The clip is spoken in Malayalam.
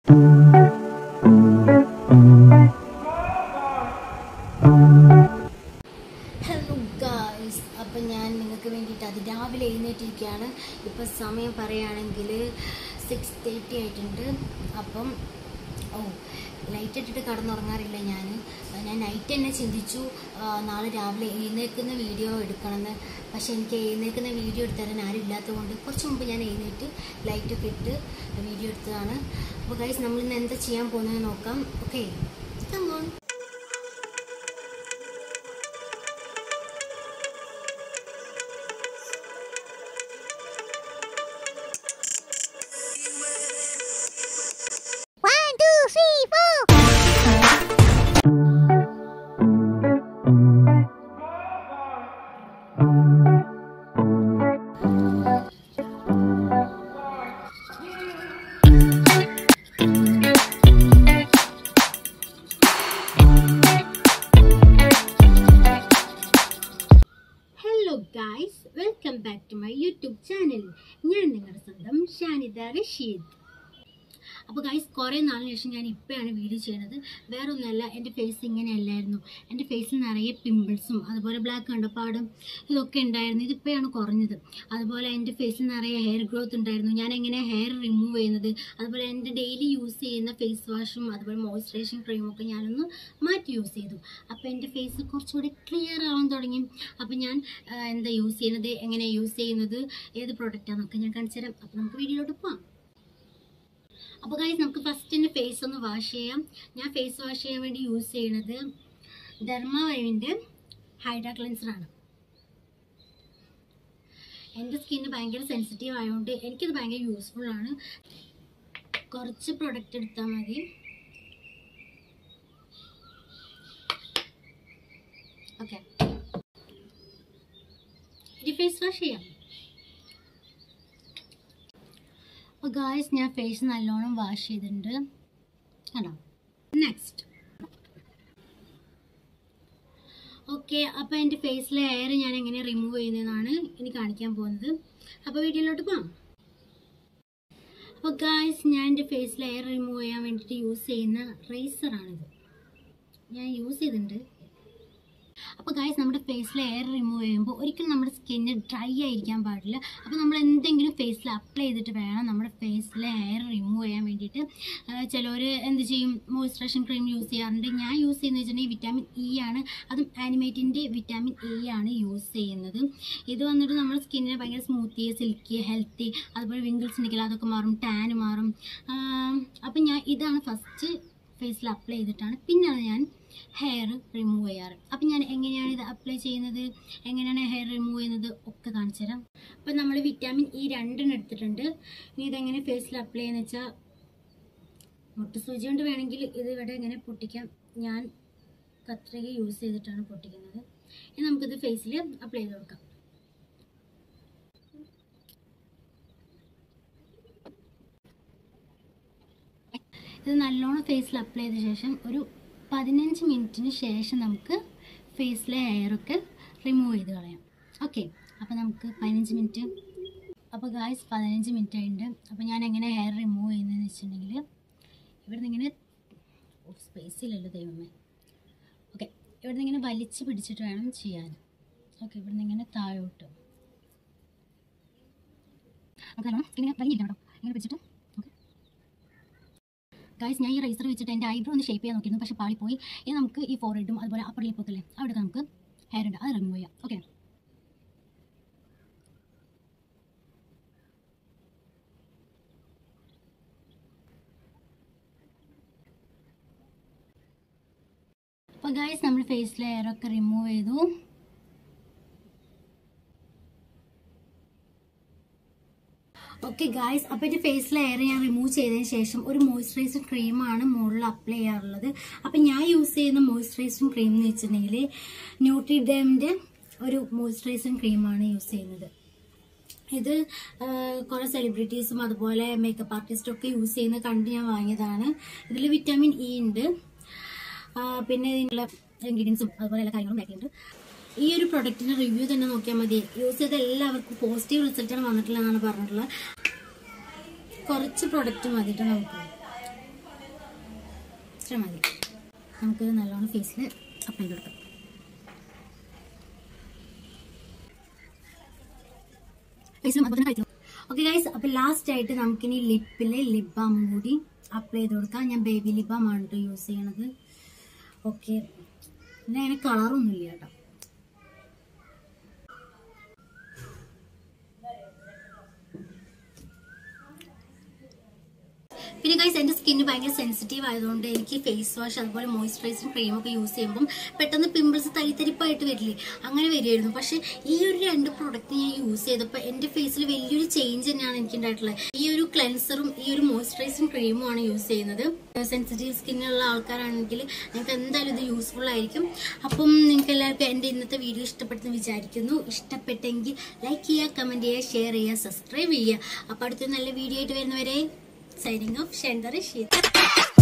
ഹലോ ഗായ്സ് അപ്പം ഞാൻ നിങ്ങൾക്ക് വേണ്ടിയിട്ട് അത് രാവിലെ എഴുന്നേറ്റിരിക്കുകയാണ് ഇപ്പം സമയം പറയുകയാണെങ്കിൽ സിക്സ് തേർട്ടി ആയിട്ടുണ്ട് അപ്പം ഓ ലൈറ്റ് ഇട്ടിട്ട് കടന്നുറങ്ങാറില്ല ഞാൻ ഞാൻ നൈറ്റ് തന്നെ ചിന്തിച്ചു ആ, നാളെ രാവിലെ എഴുന്നേൽക്കുന്ന വീഡിയോ എടുക്കണമെന്ന് പക്ഷേ എനിക്ക് എഴുന്നേൽക്കുന്ന വീഡിയോ എടുത്തരാൻ ആരും ഇല്ലാത്തതുകൊണ്ട് കുറച്ച് മുമ്പ് ഞാൻ എഴുന്നേറ്റ് ലൈറ്റൊക്കെ ഇട്ട് വീഡിയോ എടുത്തതാണ് അപ്പോൾ ഗൈസ് നമ്മളിന്ന് എന്താ ചെയ്യാൻ പോകുന്നത് നോക്കാം okay come on One, two, three, four. Hello guys welcome back to my YouTube channel ഞാൻ നിങ്ങളുടെ സ്വന്തം ഷാനിദ റഷീദ് അപ്പോൾ ഗൈസ് കുറേ നാളിന് ശേഷം ഞാൻ ഇപ്പോഴാണ് വീഡിയോ ചെയ്യുന്നത് വേറെ ഒന്നുമല്ല എൻ്റെ ഫേസ് ഇങ്ങനെയല്ലായിരുന്നു എൻ്റെ ഫേസിൽ നിറയെ പിമ്പിൾസും അതുപോലെ ബ്ലാക്ക് കണ്ടപ്പാടും ഇതൊക്കെ ഉണ്ടായിരുന്നു ഇതിപ്പോഴാണ് കുറഞ്ഞത് അതുപോലെ എൻ്റെ ഫേസിൽ നിറയെ ഹെയർ ഗ്രോത്ത് ഉണ്ടായിരുന്നു ഞാൻ എങ്ങനെ ഹെയർ റിമൂവ് ചെയ്യുന്നത് അതുപോലെ എൻ്റെ ഡെയിലി യൂസ് ചെയ്യുന്ന ഫേസ് വാഷും അതുപോലെ മോയ്സ്ചറൈസിങ് ക്രീമും ഒക്കെ ഞാനൊന്ന് മാറ്റി യൂസ് ചെയ്തു അപ്പോൾ എൻ്റെ ഫേസ് കുറച്ചുകൂടി ക്ലിയർ ആവാൻ തുടങ്ങി അപ്പോൾ ഞാൻ ആ, എന്താ യൂസ് ചെയ്യുന്നത് എങ്ങനെ യൂസ് ചെയ്യുന്നത് ഏത് പ്രോഡക്റ്റാണെന്നൊക്കെ ഞാൻ കാണിച്ചു തരാം അപ്പോൾ നമുക്ക് വീഡിയോയിലോട്ട് പോകാം അപ്പോൾ ഗൈസ് നമുക്ക് ഫസ്റ്റ് എൻ്റെ ഫേസ് ഒന്ന് വാഷ് ചെയ്യാം ഞാൻ ഫേസ് വാഷ് ചെയ്യാൻ വേണ്ടി യൂസ് ചെയ്യണത് ഡെർമാവൈവിൻ്റെ ഹൈഡ്രാ ക്ലെൻസറാണ് എൻ്റെ സ്കിന്ന് ഭയങ്കര സെൻസിറ്റീവ് ആയതുകൊണ്ട് എനിക്കത് ഭയങ്കര യൂസ്ഫുൾ ആണ് കുറച്ച് പ്രൊഡക്റ്റ് എടുത്താൽ മതി ഓക്കെ ഇനി ഫേസ് വാഷ് ചെയ്യാം അപ്പോൾ ഗായ്സ് ഞാൻ ഫേസ് നല്ലോണം വാഷ് ചെയ്തിട്ടുണ്ട് കണ്ടോ നെക്സ്റ്റ് ഓക്കെ അപ്പോൾ എൻ്റെ ഫേസിലെ ഹെയർ ഞാൻ എങ്ങനെ റിമൂവ് ചെയ്യുന്നതെന്നാണ് ഇനി കാണിക്കാൻ പോകുന്നത് അപ്പോൾ വീഡിയോയിലോട്ട് പോകാം അപ്പോൾ ഗായ്സ് ഞാൻ എൻ്റെ ഫേസിലെ ഹെയർ റിമൂവ് ചെയ്യാൻ വേണ്ടിയിട്ട് യൂസ് ചെയ്യുന്ന റേസറാണിത് ഞാൻ യൂസ് ചെയ്തിട്ടുണ്ട് അപ്പോൾ ഗായ്സ് നമ്മുടെ ഫേസിൽ എയർ റിമൂവ് ചെയ്യുമ്പോൾ ഒരിക്കലും നമ്മുടെ സ്കിന്ന് ഡ്രൈ ആയിരിക്കാൻ പാടില്ല അപ്പോൾ നമ്മൾ എന്തെങ്കിലും ഫേസിൽ അപ്ലൈ ചെയ്തിട്ട് വേണം നമ്മുടെ ഫേസിലെ ഹെയർ റിമൂവ് ചെയ്യാൻ വേണ്ടിയിട്ട് ചിലർ എന്ത് ചെയ്യും മോയ്സ്ചറൈസിങ് ക്രീം യൂസ് ചെയ്യാറുണ്ട് ഞാൻ യൂസ് ചെയ്യുന്നത് വെച്ചിട്ടുണ്ടെങ്കിൽ വിറ്റാമിൻ ഇ ആണ് അതും ആനിമേറ്റിൻ്റെ വിറ്റാമിൻ ഇ ആണ് യൂസ് ചെയ്യുന്നത് ഇത് വന്നിട്ട് നമ്മുടെ സ്കിന്നിനെ ഭയങ്കര സ്മൂത്തി സിൽക്കി ഹെൽത്തി അതുപോലെ വിങ്കിൾസ് ഉണ്ടെങ്കിൽ അതൊക്കെ മാറും ടാൻ മാറും അപ്പം ഞാൻ ഇതാണ് ഫസ്റ്റ് ഫേസിൽ അപ്ലൈ ചെയ്തിട്ടാണ് പിന്നാണ് ഞാൻ ഹെയർ റിമൂവ് ചെയ്യാറ് അപ്പം ഞാൻ എങ്ങനെയാണ് ഇത് അപ്ലൈ ചെയ്യുന്നത് എങ്ങനെയാണ് ഹെയർ റിമൂവ് ചെയ്യുന്നത് ഒക്കെ കാണിച്ചു തരാം അപ്പം നമ്മൾ വിറ്റാമിൻ ഇ രണ്ടെണ്ണം എടുത്തിട്ടുണ്ട് ഇനി ഇതെങ്ങനെ ഫേസിൽ അപ്ലൈ ചെയ്യുന്നത് വെച്ചാൽ മുട്ടുസൂചി കൊണ്ട് വേണമെങ്കിൽ ഇത് ഇവിടെ ഇങ്ങനെ പൊട്ടിക്കാം ഞാൻ കത്രിക യൂസ് ചെയ്തിട്ടാണ് പൊട്ടിക്കുന്നത് ഇനി നമുക്കിത് ഫേസിൽ അപ്ലൈ ചെയ്ത് കൊടുക്കാം ഇത് നല്ലോണം ഫേസിൽ അപ്ലൈ ചെയ്ത ശേഷം ഒരു പതിനഞ്ച് മിനിറ്റിന് ശേഷം നമുക്ക് ഫേസിലെ ഹെയറൊക്കെ റിമൂവ് ചെയ്ത് കളയാം ഓക്കെ അപ്പോൾ നമുക്ക് പതിനഞ്ച് മിനിറ്റ് അപ്പോൾ ഗായ്സ് പതിനഞ്ച് മിനിറ്റ് ആയിട്ടുണ്ട് അപ്പോൾ ഞാൻ എങ്ങനെ ഹെയർ റിമൂവ് ചെയ്യുന്നതെന്ന് വെച്ചിട്ടുണ്ടെങ്കിൽ ഇവിടുന്ന് ഇങ്ങനെ സ്പേസ് ഇല്ലല്ലോ ദൈവമേ ഓക്കെ ഇവിടുന്ന് ഇങ്ങനെ വലിച്ച് പിടിച്ചിട്ട് വേണം ചെയ്യാൻ ഓക്കെ ഇവിടുന്ന് ഇങ്ങനെ താഴോട്ട് ഓക്കെ ഇങ്ങനെ വലിയില്ല കേട്ടോ ഇങ്ങനെ പിടിച്ചിട്ട് ഓക്കെ ഗൈസ് ഞാൻ ഈ റൈസർ വെച്ചിട്ട് എൻ്റെ ഐബ്രോ ഒന്ന് ഷേപ്പ് ചെയ്യാൻ നോക്കിയിരുന്നു പക്ഷേ പാളിപ്പോയി ഇനി നമുക്ക് ഈ ഫോർഹെഡും അതുപോലെ അപ്പർ ലിപ്പൊക്കെ അല്ലേ അവിടെ നമുക്ക് ഹെയർ ഉണ്ട് അത് റിമൂവ് ചെയ്യാം ഓക്കെ അപ്പോൾ ഗൈസ് നമ്മൾ ഫേസിലെ ഹെയറൊക്കെ റിമൂവ് ചെയ്തു ഓക്കെ ഗായ്സ് അപ്പോൾ എൻ്റെ ഫേസിലെ എയർ ഞാൻ റിമൂവ് ചെയ്തതിന് ശേഷം ഒരു മോയ്സ്ചറൈസർ ക്രീമാണ് മുകളിൽ അപ്ലൈ ചെയ്യാറുള്ളത് അപ്പോൾ ഞാൻ യൂസ് ചെയ്യുന്ന മോയ്സ്ചറൈസിങ് ക്രീം എന്ന് വെച്ചിട്ടുണ്ടെങ്കിൽ ന്യൂട്രിഡേമിൻ്റെ ഒരു മോയ്സ്ചറൈസിങ് ക്രീമാണ് യൂസ് ചെയ്യുന്നത് ഇത് കുറേ സെലിബ്രിറ്റീസും അതുപോലെ മേക്കപ്പ് ആർട്ടിസ്റ്റും ഒക്കെ യൂസ് ചെയ്യുന്ന കണ്ട് ഞാൻ വാങ്ങിയതാണ് ഇതിൽ വിറ്റാമിൻ ഇ ഉണ്ട് ആ, പിന്നെ ഇതിനുള്ള ഇൻഗ്രീഡിയൻസും അതുപോലെ എല്ലാ കാര്യങ്ങളും ബാക്കിയുണ്ട് ഈ ഒരു പ്രൊഡക്റ്റിന്റെ റിവ്യൂ തന്നെ നോക്കിയാൽ മതി യൂസ് ചെയ്ത എല്ലാവർക്കും പോസിറ്റീവ് റിസൾട്ടാണ് വന്നിട്ടുള്ളതെന്നാണ് പറഞ്ഞിട്ടുള്ളത് കുറച്ച് പ്രൊഡക്റ്റ് മതിയിട്ട് നമുക്ക് ഇത്ര മതി നമുക്ക് നല്ലോണം ഫേസിൽ അപ്ലൈ ചെയ്ത് കൊടുക്കാം ഫേസിലും അതുപോലെ തന്നെ കഴിക്കണം ഓക്കെ ഗൈസ് അപ്പോൾ ലാസ്റ്റ് ആയിട്ട് നമുക്കിനി ലിപ്പിൽ ലിപ് ബാം കൂടി അപ്ലൈ ചെയ്ത് കൊടുക്കാം ഞാൻ ബേബി ലിപ് ബാം ആണ് കേട്ടോ യൂസ് ചെയ്യണത് ഓക്കെ പിന്നെ അതിന് കളറൊന്നും ഇല്ല കേട്ടോ പിന്നെ ഗൈസ് എൻ്റെ സ്കിന്ന് ഭയങ്കര സെൻസിറ്റീവ് ആയതുകൊണ്ട് എനിക്ക് ഫേസ് വാഷ് അതുപോലെ മോയ്സ്ചറൈസിങ് ക്രീം ഒക്കെ യൂസ് ചെയ്യുമ്പം പെട്ടെന്ന് പിമ്പിൾസ് തരിത്തരിപ്പായിട്ട് വരില്ലേ അങ്ങനെ വരികയായിരുന്നു പക്ഷെ ഈ ഒരു രണ്ട് പ്രോഡക്റ്റ് ഞാൻ യൂസ് ചെയ്തപ്പോൾ എൻ്റെ ഫേസിൽ വലിയൊരു ചേഞ്ച് തന്നെയാണ് എനിക്ക് ഉണ്ടായിട്ടുള്ളത് ഈ ഒരു ക്ലെൻസറും ഈ ഒരു മോയ്സ്ചറൈസിങ് ക്രീമും ആണ് യൂസ് ചെയ്യുന്നത് സെൻസിറ്റീവ് സ്കിന്നുള്ള ആൾക്കാരാണെങ്കിൽ നിങ്ങൾക്ക് എന്തായാലും ഇത് യൂസ്ഫുൾ ആയിരിക്കും അപ്പം നിങ്ങൾക്ക് എല്ലാവർക്കും എൻ്റെ ഇന്നത്തെ വീഡിയോ ഇഷ്ടപ്പെട്ടെന്ന് വിചാരിക്കുന്നു ഇഷ്ടപ്പെട്ടെങ്കിൽ ലൈക്ക് ചെയ്യുക കമൻറ്റ് ചെയ്യുക ഷെയർ ചെയ്യുക സബ്സ്ക്രൈബ് ചെയ്യുക അപ്പോൾ അടുത്ത നല്ല വീഡിയോ ആയിട്ട് വരുന്നവരെ സൈനിങ് ഓഫ് ഷെൻഡർ ഷീത്